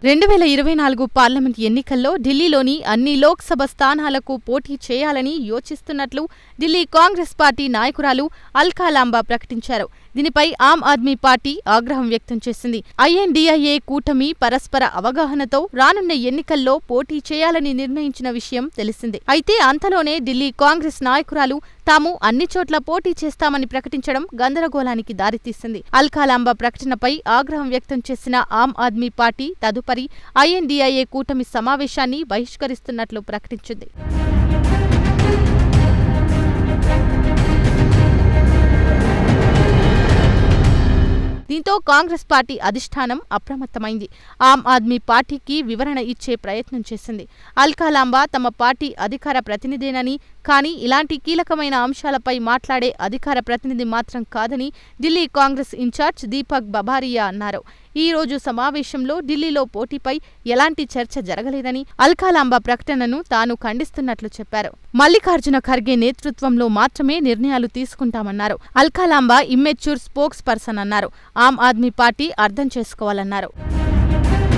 రెండు వేల ఇరవై నాలుగు పార్లమెంట్ ఎన్నికల్లో ఢిల్లీలోని అన్ని లోక్సభ స్థానాలకు పోటీ చేయాలని యోచిస్తున్నట్లు ఢిల్లీ కాంగ్రెస్ పార్టీ నాయకురాలు అల్కా లాంబా ప్రకటించారు దీనిపై ఆమ్ ఆద్మీ పార్టీ ఆగ్రహం వ్యక్తం చేసింది ఐఎన్డీఐఏ కూటమి పరస్పర అవగాహనతో రానున్న ఎన్నికల్లో పోటీ చేయాలని నిర్ణయించిన విషయం తెలిసిందే అయితే అంతలోనే ఢిల్లీ కాంగ్రెస్ నాయకురాలు తాము అన్ని చోట్ల పోటీ చేస్తామని ప్రకటించడం గందరగోళానికి దారితీసింది అల్కాలాంబా ప్రకటనపై ఆగ్రహం వ్యక్తం చేసిన ఆమ్ ఆద్మీ పార్టీ తదుపరి ఐఎన్డీఐఏ కూటమి సమావేశాన్ని బహిష్కరిస్తున్నట్లు ప్రకటించింది దీంతో కాంగ్రెస్ పార్టీ అధిష్టానం అప్రమత్తమైంది ఆమ్ ఆద్మీ పార్టీకి వివరణ ఇచ్చే ప్రయత్నం చేసింది అల్కాలాంబా తమ పార్టీ అధికార ప్రతినిధేనని కానీ ఇలాంటి కీలకమైన అంశాలపై మాట్లాడే అధికార ప్రతినిధి మాత్రం కాదని ఢిల్లీ కాంగ్రెస్ ఇన్ఛార్జ్ దీపక్ బబారియా అన్నారు ఈ రోజు సమావేశంలో ఢిల్లీలో పోటీపై ఎలాంటి చర్చ జరగలేదని అల్కాలాంబా ప్రకటనను తాను ఖండిస్తున్నట్లు చెప్పారు మల్లికార్జున ఖర్గే నేతృత్వంలో మాత్రమే నిర్ణయాలు తీసుకుంటామన్నారు అల్కాలాంబా ఇమ్మెచ్యూర్ స్పోక్స్ పర్సన్ అన్నారు ఆమ్ ఆద్మీ పార్టీ అర్థం చేసుకోవాలన్నారు